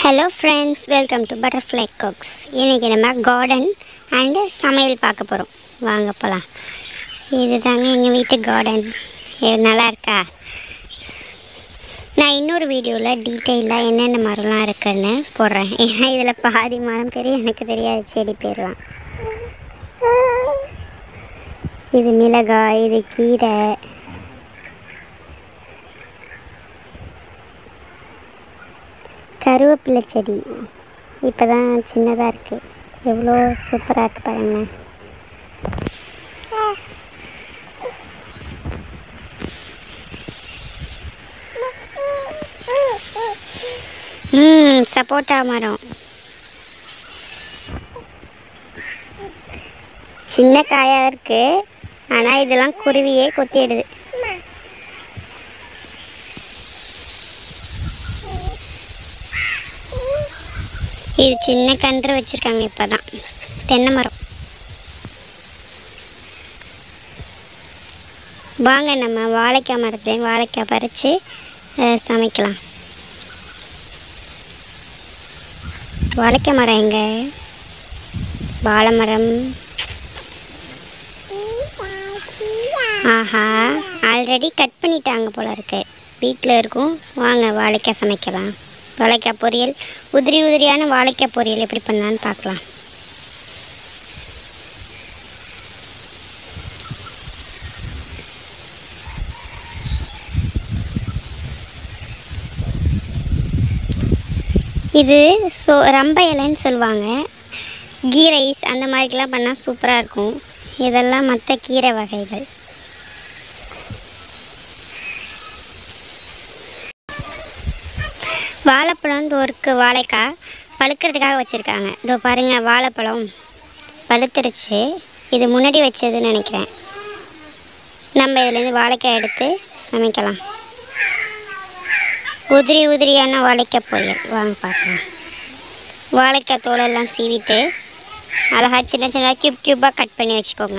hello friends welcome to Butterfly Cooks இன்றைக்கி நம்ம garden and சமையல் பார்க்க போகிறோம் வாங்க போகலாம் இது தாங்க எங்கள் வீட்டு கார்டன் இது நல்லா இருக்கா நான் இன்னொரு வீடியோவில் டீட்டெயிலாக என்னென்ன மரம்லாம் இருக்குன்னு போடுறேன் ஏன்னா இதில் பாதி மரம் பேர் எனக்கு தெரியாது செடி பேர்லாம் இது மிளகாய் இது கீரை கருவேப்பிலை செடி இப்போ தான் சின்னதாக இருக்குது எவ்வளோ சூப்பராக இருக்குது பாருங்களேன் ம் சப்போட்டா மரம் சின்ன காயாக இருக்குது ஆனால் இதெல்லாம் குருவியே கொத்திடுது இது சின்ன கன்று வச்சுருக்காங்க இப்போ தான் தென்னை மரம் வாங்க நம்ம வாழைக்காய் மரத்துலேயும் வாழைக்காய் பறித்து சமைக்கலாம் வாழைக்காய் மரம் எங்க வாழை மரம் ஆஹா ஆல்ரெடி கட் பண்ணிட்டாங்க போல இருக்கு வீட்டில் இருக்கும் வாங்க வாழைக்காய் சமைக்கலாம் வாழைக்காய் பொரியல் உதிரி உதிரியான வாழைக்காய் பொரியல் எப்படி பண்ணலான்னு பார்க்கலாம் இது சோ ரம்ப இலைன்னு சொல்லுவாங்க கீ ரைஸ் அந்த மாதிரிக்கெலாம் பண்ணால் சூப்பராக இருக்கும் இதெல்லாம் மற்ற கீரை வகைகள் வாழைப்பழம் தோருக்கு வாழைக்காய் பழுக்கிறதுக்காக வச்சுருக்காங்க இதோ பாருங்கள் வாழைப்பழம் பழுத்துருச்சு இது முன்னாடி வச்சதுன்னு நினைக்கிறேன் நம்ம இதுலேருந்து வாழைக்காய் எடுத்து சமைக்கலாம் உதிரி உதிரியான வாழைக்காய் பொரியல் வாங்க பார்க்கலாம் வாழைக்காய் தோலெல்லாம் சீவிட்டு அழகா சின்ன சின்னதாக க்யூப் க்யூப்பாக கட் பண்ணி வச்சுக்கோங்க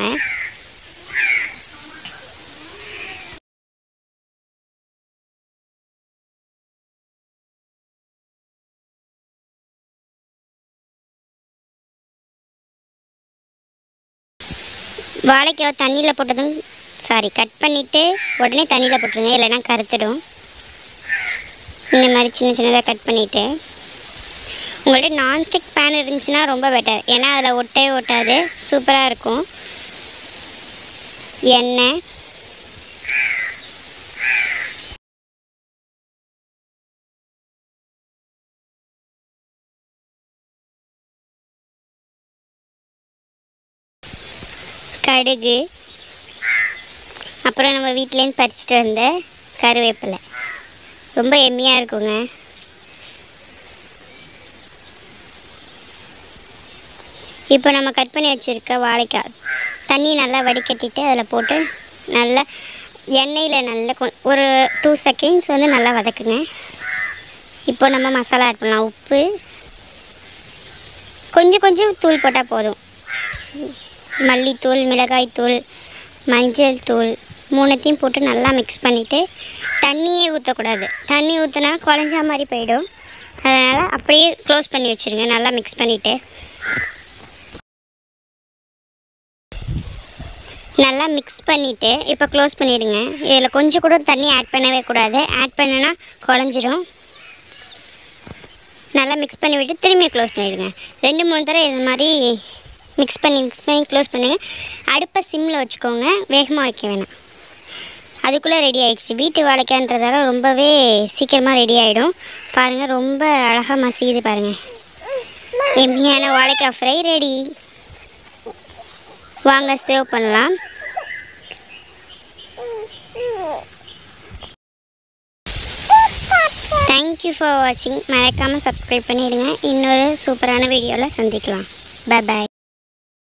வாழைக்காய் தண்ணியில் போட்டதும் சாரி கட் பண்ணிவிட்டு உடனே தண்ணியில் போட்டுருங்க இல்லைன்னா கருத்துடும் இந்த மாதிரி சின்ன சின்னதாக கட் பண்ணிவிட்டு உங்கள்கிட்ட நான்ஸ்டிக் பேன் இருந்துச்சுன்னா ரொம்ப பெட்டர் ஏன்னா அதில் ஒட்டவே ஒட்டாது சூப்பராக இருக்கும் எண்ணெய் கடுகு அப்புறம் நம்ம வீட்டிலேருந்து பறிச்சிட்டு வந்த கருவேப்பிலை ரொம்ப எம்மியாக இருக்குங்க இப்போ நம்ம கட் பண்ணி வச்சுருக்க வாழைக்காய் தண்ணி நல்லா வடிகட்டிட்டு அதில் போட்டு நல்லா எண்ணெயில் நல்லா கொ ஒரு டூ செகண்ட்ஸ் வந்து நல்லா வதக்குங்க இப்போ நம்ம மசாலா ஆட் பண்ணலாம் உப்பு கொஞ்சம் கொஞ்சம் தூள் போட்டால் போதும் மல்லித்தூள் மிளகாய்த்தூள் மஞ்சள் தூள் மூணுத்தையும் போட்டு நல்லா மிக்ஸ் பண்ணிவிட்டு தண்ணியே ஊற்றக்கூடாது தண்ணி ஊற்றினா குழஞ்சா மாதிரி போயிடும் அதனால் அப்படியே க்ளோஸ் பண்ணி வச்சுருங்க நல்லா மிக்ஸ் பண்ணிவிட்டு நல்லா மிக்ஸ் பண்ணிவிட்டு இப்போ க்ளோஸ் பண்ணிவிடுங்க இதில் கொஞ்சம் கூட தண்ணி ஆட் பண்ணவே கூடாது ஆட் பண்ணனா குழஞ்சிரும் நல்லா மிக்ஸ் பண்ணி விட்டு திரும்பி க்ளோஸ் பண்ணிவிடுங்க ரெண்டு மூணு தடவை இது மாதிரி மிக்ஸ் பண்ணி மிக்ஸ் பண்ணி க்ளோஸ் பண்ணுங்கள் அடுப்பை சிம்மில் வச்சுக்கோங்க வேகமாக வைக்க வேணாம் அதுக்குள்ளே ரெடி ஆகிடுச்சு வீட்டு வாழைக்கான்றதால ரொம்பவே சீக்கிரமாக ரெடி ஆகிடும் பாருங்கள் ரொம்ப அழகாக மசியுது பாருங்கள் எம்மியான வாழைக்காய் ஃப்ரை ரெடி வாங்க சேவ் பண்ணலாம் தேங்க்யூ ஃபார் வாட்சிங் மறக்காமல் சப்ஸ்கிரைப் பண்ணிவிடுங்க இன்னொரு சூப்பரான வீடியோவில் சந்திக்கலாம் பை பாய்